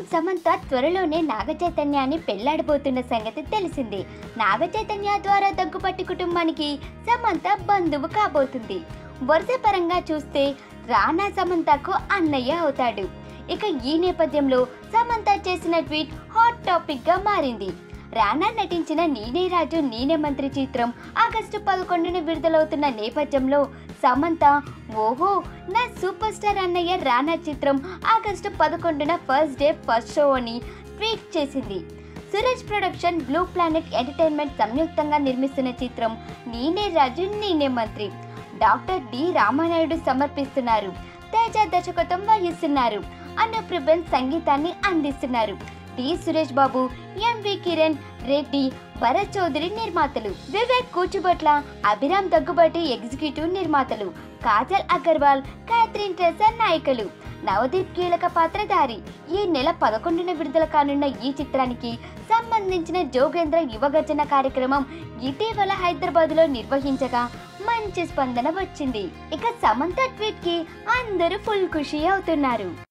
సమంత త్వరలోనే నాగ చైతన్యాన్ని పెళ్లాడబోతున్న సంగతి తెలిసింది నాగ చైతన్య ద్వారా దగ్గుపట్టి కుటుంబానికి సమంత బంధువు కాబోతుంది వరుస పరంగా చూస్తే రానా సమంతకు అన్నయ్య అవుతాడు ఇక ఈ నేపథ్యంలో సమంత చేసిన ట్వీట్ హాట్ టాపిక్ గా మారింది రానా నటించిన నేనే రాజు నేనే మంత్రి చిత్రం ఆగస్టు పదకొండున విడుదలవుతున్న నేపథ్యంలో సమంత ఓహో నా సూపర్ స్టార్ అన్నయ్య రానా చిత్రం ఆగస్టు పదకొండున ఫస్ట్ డే ఫస్ట్ షో అని ట్వీట్ చేసింది Suresh production Blue Planet Entertainment సంయుక్తంగా నిర్మిస్తున్న చిత్రం నేనే రాజు నేనే మంత్రి డాక్టర్ డి రామానాయుడు సమర్పిస్తున్నారు తేజ దర్శకత్వం వహిస్తున్నారు అన్నప్రభన్ సంగీతాన్ని అందిస్తున్నారు టి సురేష్ బాబు ఎంవి కిరణ్ రెడ్డి భరత్ చౌదరి నిర్మాతలు వివేక్ కూచుబట్ల అభిరామ్ దగ్గుబాటి ఎగ్జిక్యూటివ్ నిర్మాతలు కాజల్ అగర్వాల్ క్యాథరిన్ ట్రెసర్ నాయకులు నవదీప్ కీలక పాత్రధారి ఈ నెల పదకొండున విడుదల కానున్న ఈ చిత్రానికి సంబంధించిన జోగేంద్ర యువగర్జన కార్యక్రమం ఇటీవల హైదరాబాద్ లో నిర్వహించగా మంచి స్పందన వచ్చింది ఇక సమంత ట్వీట్ కి అందరూ ఫుల్ ఖుషి అవుతున్నారు